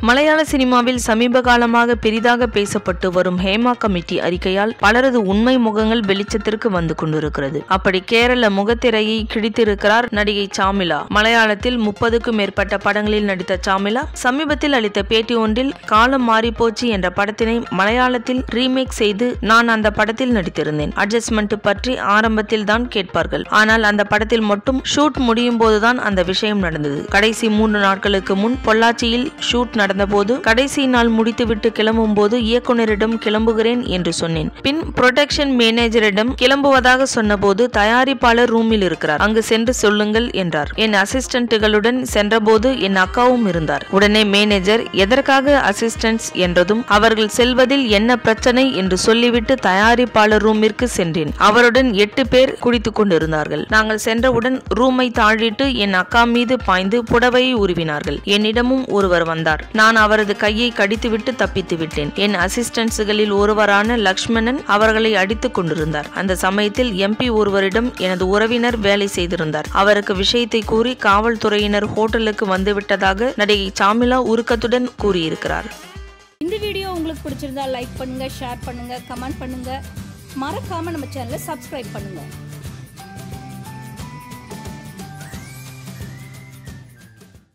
மலையாள சினிமாவில் சமீப காலமாக பெரிதாக பேசப்பட்டு வரும் ஹேமா கமிட்டி அறிக்கையால் பலரது உண்மை முகங்கள் வெளிச்சத்திற்கு வந்து கொண்டிருக்கிறது அப்படி கேரள முகத்திரையை கிழித்திருக்கிறார் நடிகை சாமிலா மலையாளத்தில் முப்பதுக்கும் மேற்பட்ட படங்களில் நடித்த சாமிலா சமீபத்தில் அளித்த பேட்டி ஒன்றில் காலம் மாறிப்போச்சு என்ற படத்தினை மலையாளத்தில் ரீமேக் செய்து நான் அந்த படத்தில் நடித்திருந்தேன் அட்ஜஸ்ட்மெண்ட் பற்றி ஆரம்பத்தில் தான் கேட்பார்கள் ஆனால் அந்த படத்தில் மட்டும் ஷூட் முடியும் போதுதான் அந்த விஷயம் நடந்தது கடைசி மூன்று நாட்களுக்கு முன் பொள்ளாச்சியில் ஷூட் நடந்தபோது கடைசி நாள் முடித்துவிட்டு கிளம்பும் போது இயக்குனரிடம் கிளம்புகிறேன் என்று சொன்னேன் பின் புரொடக்ஷன் மேனேஜரிடம் கிளம்புவதாக சொன்னபோது தயாரிப்பாளர் ரூமில் இருக்கிறார் அங்கு சென்று சொல்லுங்கள் என்றார் என் அசிஸ்டன்ட்டுகளுடன் சென்றபோது என் அக்காவும் இருந்தார் உடனே மேனேஜர் எதற்காக அசிஸ்டன்ட்ஸ் என்றதும் அவர்கள் செல்வதில் என்ன பிரச்சனை என்று சொல்லிவிட்டு தயாரிப்பாளர் ரூமிற்கு சென்றேன் அவருடன் எட்டு பேர் குடித்துக் கொண்டிருந்தார்கள் நாங்கள் சென்றவுடன் ரூமை தாழிட்டு என் அக்கா மீது பாய்ந்து புடவையை உருவினார்கள் என்னிடமும் ஒருவர் வந்தார் நான் அவரது கையை கடித்துவிட்டு தப்பித்து விட்டேன் என் அசிஸ்டன்ட்ஸுகளில் ஒருவரான லக்ஷ்மணன் அவர்களை அடித்துக் கொண்டிருந்தார் அந்த சமயத்தில் எம்பி ஒருவரிடம் எனது உறவினர் வேலை செய்திருந்தார் அவருக்கு விஷயத்தை கூறி காவல்துறையினர் ஹோட்டலுக்கு வந்துவிட்டதாக நடிகை சாமிலா உருக்கத்துடன் கூறியிருக்கிறார் இந்த வீடியோ உங்களுக்கு பிடிச்சிருந்தா லைக் பண்ணுங்க ஷேர் பண்ணுங்க கமெண்ட் பண்ணுங்க மறக்காம நம்ம சேனலை சப்ஸ்கிரைப் பண்ணுங்க